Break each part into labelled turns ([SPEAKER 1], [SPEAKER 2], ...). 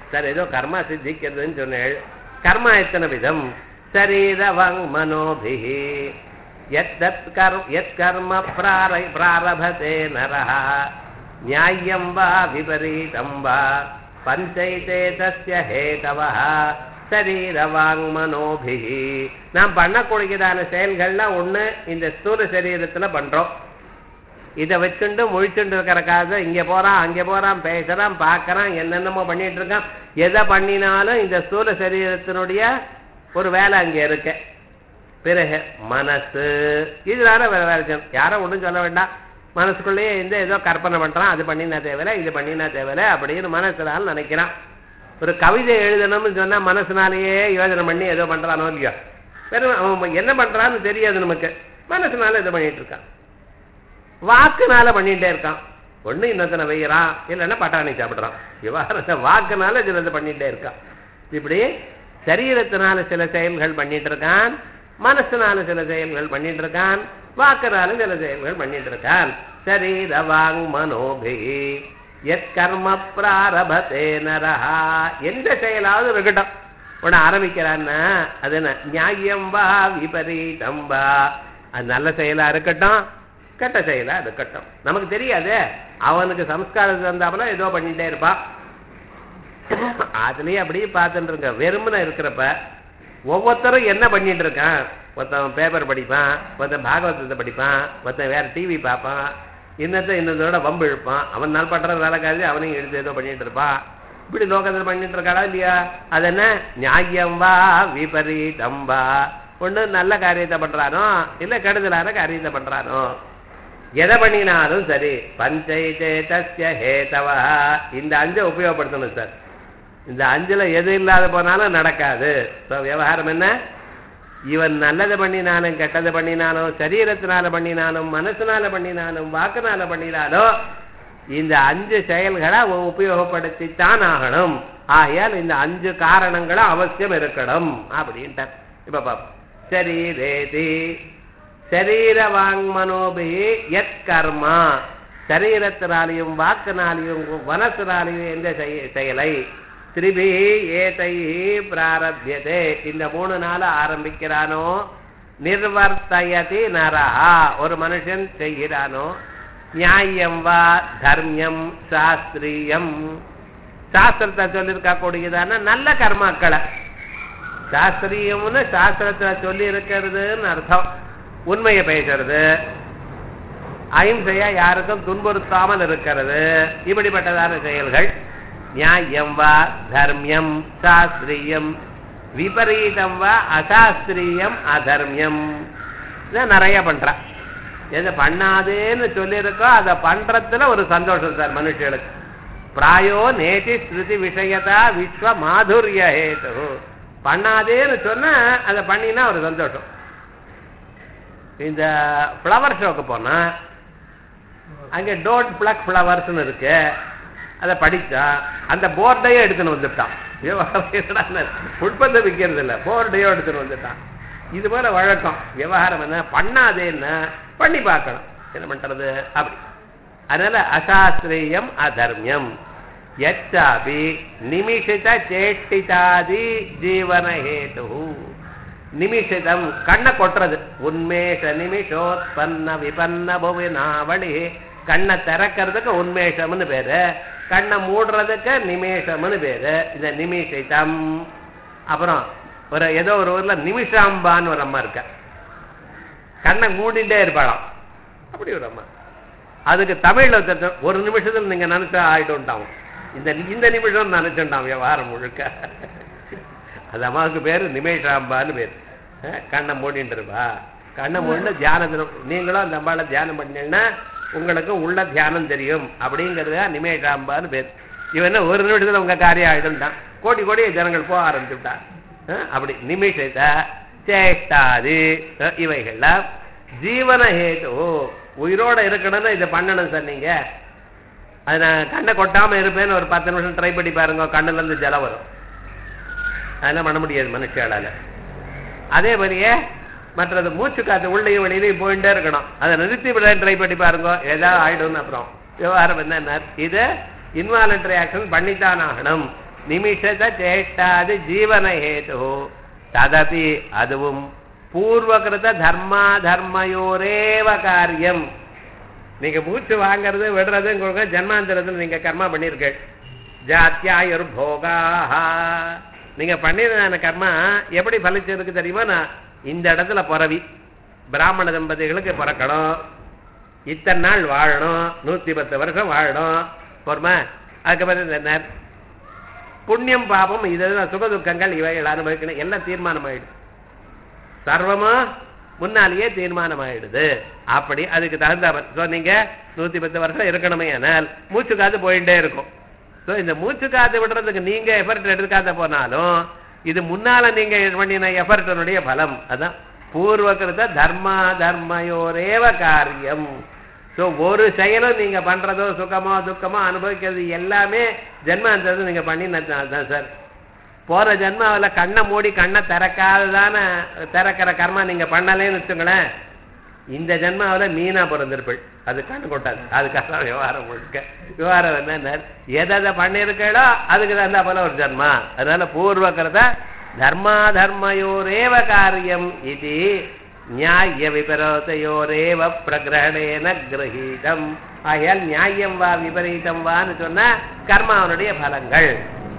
[SPEAKER 1] Sir ஏதோ கர்மா சித்திக்கிறதுன்னு சொன்னேள் கர்மா எத்தனை விதம் சரீர வங் மனோபிஹி எத்தத் கர் எத் கர்ம பிரார பிராரபதே நரஹ நியாயம் வா விபரீதம் வா பஞ்சைதே தஸ்ய ஹேதவः சரீர வாங் மனோபிஹி நாம் பண்ணக்கூடியதான செயல்கள்லாம் ஒண்ணு இந்த ஸ்தூல சரீரத்துல பண்றோம் இதை வச்சுண்டு முழிச்சுண்டு இருக்கிற காசை இங்க போறான் அங்க போறான் பேசுறான் பார்க்கறான் என்னென்னமோ பண்ணிட்டு இருக்கான் எதை பண்ணினாலும் இந்த ஸ்தூல சரீரத்தினுடைய ஒரு வேலை அங்க இருக்கு பிறகு மனசு இதனால வேற வேலை செய்யணும் யாரும் ஒன்றும் சொல்ல வேண்டாம் மனசுக்குள்ளேயே இந்த ஏதோ கற்பனை பண்றான் அது பண்ணினா தேவையில்ல இது பண்ணினா தேவையில்ல அப்படின்னு மனசுனால நினைக்கிறான் ஒரு கவிதை எழுதணும்னு சொன்னா மனசுனாலேயே யோசனை பண்ணி ஏதோ பண்றானோ இல்லையோ வெறும் அவன் என்ன பண்றான்னு தெரியாது நமக்கு மனசுனால இதை பண்ணிட்டு இருக்கான் வாக்குனால பண்ணிட்டே இருக்கான் ஒண்ணு இன்னொருத்தனை வைக்கிறான் இல்லைன்னா பட்டாணி சாப்பிடுறான் விவகாரத்தை வாக்குனால சிலது பண்ணிட்டே இருக்கான் இப்படி சரீரத்தினால சில செயல்கள் பண்ணிட்டு இருக்கான் மனசுனால சில செயல்கள் பண்ணிட்டு இருக்கான் வாக்குனால சில செயல்கள் பண்ணிட்டு இருக்கான் சரீர வாங் மனோபி எத் கர்ம பிராரபத்தே நரஹா எந்த செயலாவது இருக்கட்டும் உடனே ஆரம்பிக்கிறான்னா அது என்ன நியாயம் வா விபரீதம் வா அது நல்ல செயலா இருக்கட்டும் கெட்ட செயலா இருக்கட்டும் நமக்கு தெரியாது அவனுக்கு சம்ஸ்காரம் தந்தாப்புல ஏதோ பண்ணிட்டே இருப்பான் அதுலயே அப்படியே பார்த்துட்டு இருக்க வெறுமனை இருக்கிறப்ப ஒவ்வொருத்தரும் என்ன பண்ணிட்டு இருக்கான் ஒருத்தன் பேப்பர் படிப்பான் ஒருத்தன் பாகவதத்தை படிப்பான் ஒருத்தன் வேற டிவி பார்ப்பான் இன்னத்தை இன்னதோட வம்பு இழுப்பான் அவன் நாள் பண்ற வேலை காலி அவனையும் எடுத்து ஏதோ பண்ணிட்டு இருப்பான் இப்படி லோகத்தில் பண்ணிட்டு இருக்காளா இல்லையா அது என்ன நியாயம் வா விபரீதம் வா ஒண்ணு நல்ல காரியத்தை பண்றானோ இல்ல கெடுதலான காரியத்தை பண்றானோ எதை பண்ணினாலும் சரி பஞ்சைதே தஸ்ய ஹேதவா இந்த அஞ்சை உபயோகப்படுத்தணும் சார் இந்த அஞ்சுல எது இல்லாத போனாலும் நடக்காது So, விவகாரம் என்ன இவன் நல்லது பண்ணினாலும் கெட்டது பண்ணினாலும் சரீரத்தினால பண்ணினாலும் மனசுனால பண்ணினாலும் வாக்குனால பண்ணினாலும் இந்த அஞ்சு செயல்களை அவன் உபயோகப்படுத்தித்தான் ஆகணும் ஆகையால் இந்த அஞ்சு காரணங்களும் அவசியம் இருக்கணும் அப்படின்ட்டார் இப்ப பாப்போம் சரீரேதி சரீர வாங்மனோபி எத் கர்மா சரீரத்தினாலையும் வாக்குனாலையும் மனசினாலையும் எந்த செய- செயலை திரிபி ஏதை பிராரபியதே இந்த மூணு நாள் ஆரம்பிக்கிறானோ நிர்வர்த்தயதி நரஹா ஒரு மனுஷன் செய்கிறானோ நியாயம் வா தர்மியம் சாஸ்திரியம் சாஸ்திரத்தை சொல்லியிருக்க கூடியதான நல்ல கர்மாக்களை சாஸ்திரியம்னு சாஸ்திரத்துல சொல்லி இருக்கிறதுன்னு அர்த்தம் உண்மையை பேசுறது அஹிம்சையா யாருக்கும் துன்புறுத்தாமல் இருக்கிறது இப்படிப்பட்டதான செயல்கள் நியாயம் வா தர்மியம் சாஸ்திரியம் விபரீதம் வா அசாஸ்திரியம் அதர்மியம் இதை நிறைய பண்றா எதை பண்ணாதேன்னு சொல்லியிருக்கோ அதை பண்றதுல ஒரு சந்தோஷம் சார் மனுஷர்களுக்கு பிராயோ நேதி ஸ்ருதி விஷயதா விஸ்வ மாதுரிய ஹேது பண்ணாதேன்னு சொன்னா அதை பண்ணினா ஒரு சந்தோஷம் இந்த ஃப்ளவர் ஷோக்கு போனா அங்க டோன்ட் பிளக் ஃப்ளவர்ஸ்னு இருக்கு அதை படிச்சா அந்த போர்டையே எடுத்துன்னு வந்துட்டான் உற்பத்தி விற்கிறது இல்லை போர்டையோ எடுத்துன்னு வந்துட்டான் இது போல வழக்கம் விவகாரம் என்ன பண்ணாதேன்னா பண்ணி பார்க்கணும் என்ன பண்றது அப்படி அதனால அசாஸ்திரியம் அதர்மியம் எச்சாபி நிமிஷித சேஷ்டிதாதி ஜீவன ஹேது நிமிஷிதம் கண்ணை கொட்டுறது உன்மேஷ நிமிஷோத்பன்ன விபன்ன புவினாவளி கண்ணை திறக்கிறதுக்கு உன்மேஷம்னு பேரு கண்ணை மூடுறதுக்கு நிமேஷம்னு பேரு இந்த நிமிஷிதம் அப்புறம் ஒரு ஏதோ ஒரு ஊர்ல நிமிஷாம்பான்னு ஒரு அம்மா இருக்க கண்ணை மூடிட்டே இருப்பாளாம் அப்படி ஒரு அம்மா அதுக்கு தமிழ்ல ஒருத்தர் ஒரு நிமிஷத்துல நீங்க நினைச்சா ஆயிட்டோம்ட்டான் இந்த இந்த நிமிஷம் நினைச்சுட்டான் வியாபாரம் முழுக்க அது அம்மாவுக்கு பேரு நிமேஷாம்பான்னு பேர் அஹ் கண்ணை மூடிட்டு இருப்பா கண்ணை மூடிட்டு தியானத்துல நீங்களும் அந்த அம்பாளை தியானம் பண்ணீங்கன்னா உங்களுக்கு உள்ள தியானம் தெரியும் அப்படிங்கிறதா நிமேஷாம்பான்னு பேர் இவன் என்ன ஒரு நிமிஷத்துல உங்க காரியம் ஆயிடும்ட்டான் கோடி கோடி ஜனங்கள் போக ஆரம்பிச்சுட்டான் அஹ் அப்படி நிமிஷத்தை சேஷ்டாதி அஹ் இவைகள்லாம் ஜீவன ஹேது உயிரோட இருக்கணும்னா இதை பண்ணணும் சார் நீங்க அது நான் கண்ணை கொட்டாம இருப்பேன்னு ஒரு பத்து நிமிஷம் ட்ரை பண்ணி பாருங்க கண்ணுல இருந்து ஜலம் வரும் அதெல்லாம் பண்ண முடியாது மனுஷாலால அதே மாதிரியே மற்றது மூச்சு காத்து உள்ளேயும் வெளியிலையும் போயிட்டே இருக்கணும் அதை நிறுத்தி விட ட்ரை பண்ணி பாருங்க ஏதாவது ஆயிடும்னு அப்புறம் விவகாரம் என்ன இது இன்வாலண்டரி ஆக்ஷன் பண்ணித்தான் ஆகணும் நிமிஷத சேஷ்டாதி ஜீவன ஹேது ததபி அதுவும் பூர்வகிருத தர்மா தர்மயோரேவ காரியம் நீங்க மூச்சு வாங்குறது விடுறது ஜன்மாந்திரத்தில் நீங்க கர்மா பண்ணிருக்க ஜாத்தியாயுர் போகாஹா நீங்க பண்ணிருந்த கர்மா எப்படி பலிச்சிருக்கு தெரியுமா நான் இந்த இடத்துல பிறவி பிராமண தம்பதிகளுக்கு பிறக்கணும் இத்தனை நாள் வாழணும் நூத்தி பத்து வருஷம் வாழணும் பொறுமை அதுக்கப்புறம் என்ன புண்ணியம் பாபம் இதுதான் சுகதுக்கங்கள் இவைகள் அனுபவிக்கணும் எல்லாம் தீர்மானம் ஆயிடுது சர்வமா முன்னாலேயே தீர்மானம் ஆயிடுது அப்படி அதுக்கு தகுந்த ஸோ நீங்க நூத்தி பத்து வருஷம் இருக்கணுமே ஆனால் மூச்சு காத்து போயிட்டே இருக்கும் ஸோ இந்த மூச்சு காத்து விடுறதுக்கு நீங்க எஃபர்ட் எடுக்காத போனாலும் இது முன்னால நீங்க பண்ணின எஃபர்டனுடைய பலம் அதான் பூர்வகிருத தர்மா தர்மயோரேவ காரியம் ஸோ ஒரு செயலும் நீங்க பண்றதோ சுகமோ துக்கமோ அனுபவிக்கிறது எல்லாமே ஜென்மாந்தது நீங்க பண்ணினதுனால தான் சார் போற ஜென்மாவில் கண்ணை மூடி கண்ணை திறக்காததான திறக்கிற கர்மா நீங்க பண்ணலேன்னு வச்சுங்களேன் இந்த ஜென்மாவில் மீனா பிறந்திருப்பள் அது கண்ணு கொட்டாது அதுக்காக விவகாரம் முழுக்க விவகாரம் என்ன எதை பண்ணியிருக்கோ அதுக்கு தகுந்தா போல ஒரு ஜென்மா அதனால பூர்வகிருத தர்மா தர்மயோரேவ காரியம் இது நியாய விபரோதையோரேவ பிரகிரகணேன கிரகீதம் ஆகையால் நியாயம் வா விபரீதம் வான்னு சொன்னா கர்மாவனுடைய பலங்கள்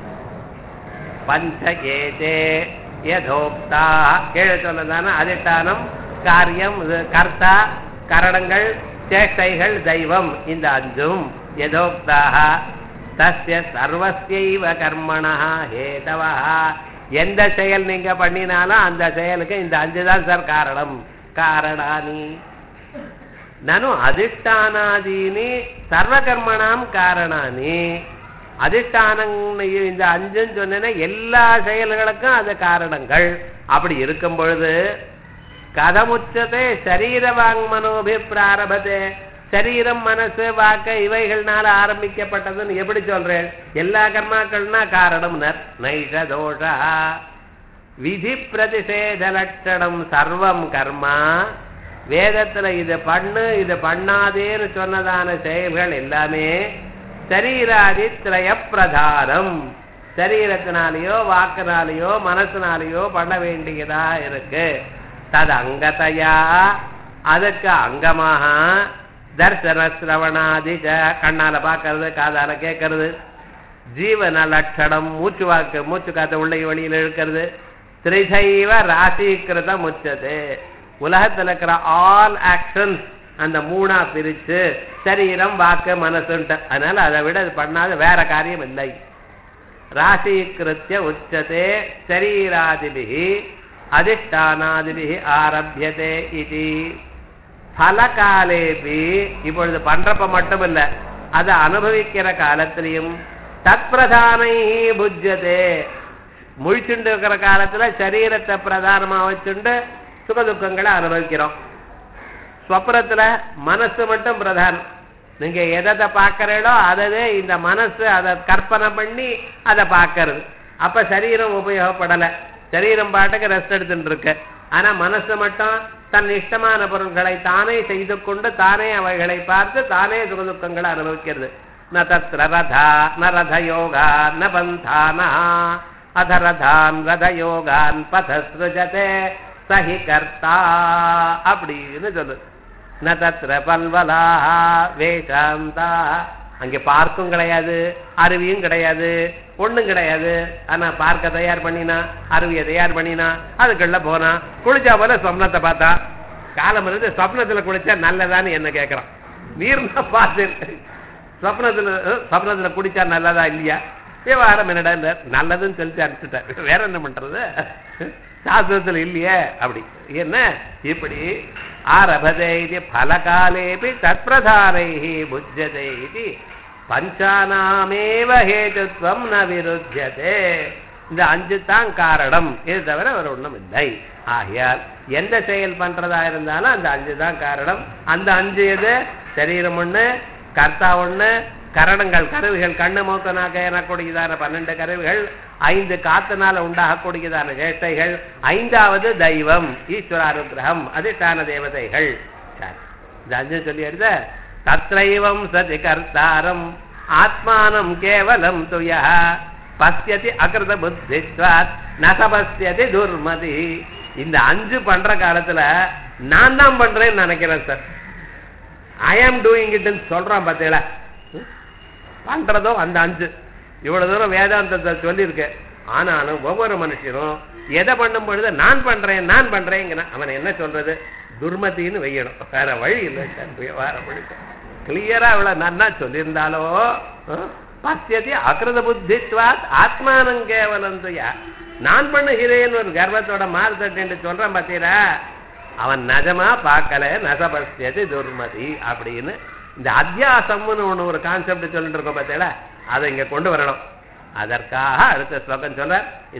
[SPEAKER 1] பஞ்ச ஏதே யதோக்தா கீழே சொன்னதான அதிஷ்டானம் காரியம் இது கர்த்தா கரணங்கள் சேஷ்டைகள் தெய்வம் இந்த அஞ்சும் யதோக்தாக தஸ்ய சர்வஸ்யைவ கர்மணா ஹேதவா எந்த செயல் நீங்க பண்ணினாலும் அந்த செயலுக்கு இந்த அஞ்சு தான் சார் காரணம் காரணானி நானும் அதிஷ்டானாதீனி சர்வகர்மணாம் காரணானி அதிஷ்டானம் இந்த அஞ்சுன்னு சொன்னேன்னா எல்லா செயல்களுக்கும் அது காரணங்கள் அப்படி இருக்கும் பொழுது கதமுச்சதே சரீர வாங்மனோபி பிராரபதே சரீரம் மனசு வாக்க இவைகள்னால ஆரம்பிக்கப்பட்டதுன்னு எப்படி சொல்றேன் எல்லா கர்மாக்கள்னா காரணம்னர் நைஷ தோஷா விதி பிரதிஷேத லட்சணம் சர்வம் கர்மா வேதத்துல இது பண்ணு இது பண்ணாதேன்னு சொன்னதான செயல்கள் எல்லாமே சரீராதி திரய பிரதானம் சரீரத்தினாலேயோ வாக்குனாலேயோ மனசுனாலேயோ பண்ண வேண்டியதா இருக்கு தது அங்கத்தையா அதுக்கு அங்கமாக தர்சன சிரவணாதி கண்ணால பார்க்கறது காதால கேட்கறது ஜீவன லட்சணம் மூச்சு வாக்கு மூச்சு காத்த உள்ள வெளியில இழுக்கிறது திரிசைவ ராசீகிருதம் உச்சது உலகத்துல இருக்கிற ஆல் ஆக்ஷன்ஸ் அந்த மூணா பிரிச்சு சரீரம் வாக்கு மனசுன்ட்டு அதனால அதை விட அது பண்ணாத வேற காரியம் இல்லை ராசீகிருத்திய உச்சதே சரீராதிபிகி அதிஷ்டானாதிபிகி ஆரம்பியதே இது பலகாலேபி இப்பொழுது பண்றப்ப மட்டும் இல்ல அதை அனுபவிக்கிற காலத்திலையும் தற்பிரதானை புஜ்யதே முழிச்சுண்டு இருக்கிற காலத்துல சரீரத்தை பிரதானமா வச்சுண்டு சுகதுக்கங்களை அனுபவிக்கிறோம் ஸ்வப்னத்துல மனசு மட்டும் பிரதானம் நீங்க எதை பார்க்கறீங்களோ அதவே இந்த மனசு அதை கற்பனை பண்ணி அதை பார்க்கறது அப்ப சரீரம் உபயோகப்படலை சரீரம் பாட்டுக்கு ரெஸ்ட் எடுத்துட்டு இருக்கு ஆனா மனசு மட்டும் தன் இஷ்டமான பொருள்களை தானே செய்து கொண்டு தானே அவைகளை பார்த்து தானே சுகதுக்கங்களை அனுபவிக்கிறது ந தத்ர ரதா ந ரத யோகா ந பந்தானா அத ரதான் ரத யோகான் பதஸ்ருஜதே சஹி கர்த்தா அப்படின்னு சொல்லு ந தத்ர பல்வலா வேஷாந்தா அங்கே பார்க்கும் கிடையாது அருவியும் கிடையாது ஒண்ணும் கிடையாது ஆனா பார்க்க தயார் பண்ணினா அருவியை தயார் பண்ணினா அதுக்குள்ள போனா குளிச்சா போல சொப்னத்தை பார்த்தா காலம் இருந்து சொப்னத்துல குளிச்சா நல்லதான்னு என்ன கேட்கறான் நீர்னா பார்த்து சொப்னத்துல சொப்னத்துல குடிச்சா நல்லதா இல்லையா விவகாரம் என்னடா இல்ல நல்லதுன்னு சொல்லிட்டு அனுப்பிச்சுட்டார் வேற என்ன பண்றது சாஸ்திரத்துல இல்லையே அப்படி என்ன இப்படி ஆரபதே இது பலகாலேபி தற்பிரதானை புஜ்யதே இது பஞ்சானாமேவ ஹேதுத்வம் ந விருத்தியதே இந்த அஞ்சு தான் காரணம் இது தவிர வேற ஒண்ணும் இல்லை ஆகையால் எந்த செயல் பண்றதா இருந்தாலும் அந்த அஞ்சு தான் காரணம் அந்த அஞ்சு எது சரீரம் ஒண்ணு கர்த்தா ஒண்ணு கரணங்கள் கருவிகள் கண்ணு மூக்க நாக்க எனக்கூடியதான பன்னெண்டு கருவிகள் ஐந்து காத்துனால உண்டாகக்கூடியதான சேஷ்டைகள் ஐந்தாவது தெய்வம் ஈஸ்வர அனுகிரகம் அதிஷ்டான தேவதைகள் சரி இந்த அஞ்சு சொல்லி எடுத்த தத்ரைவம் சதி கர்த்தாரம் ஆத்மானம் கேவலம் துய பசியதி அகிருத புத்தித்வாத் நசபஸ்யதி துர்மதி இந்த அஞ்சு பண்ற காலத்துல நான் தான் பண்றேன்னு நினைக்கிறேன் சார் ஐ ஆம் டூயிங் இட்னு சொல்றான் பார்த்தீங்களா ம்? பண்றதோ அந்த அஞ்சு இவ்வளவு தூரம் வேதாந்தத்தை சொல்லியிருக்கு ஆனாலும் ஒவ்வொரு மனுஷனும் எதை பண்ணும் பொழுது நான் பண்றேன் நான் பண்றேங்கிறான் அவன் என்ன சொல்றது துர்மதின்னு வையணும் வேற வழி இல்லை சார் வேற வழி கிளியரா இவ்வளவு நன்னா சொல்லியிருந்தாலோ அஹ், பசியதி அகிருத புத்தித்வாத் ஆத்மானம் கேவலந்தையா நான் பண்ணுகிறேன் ஒரு கர்வத்தோட மாறு தட்டு சொல்றான் பார்த்தீரா அவன் நஜமா பார்க்கல நசபஸ்யதி துர்மதி அப்படின்னு இந்த அத்தியாசம்னு ஒண்ணு ஒரு கான்செப்ட் சொல்லிட்டு இருக்கோம் பார்த்தீங்களா அதை இங்க கொண்டு வரணும் அதற்காக அடுத்த ஸ்லோகம் சொல்ற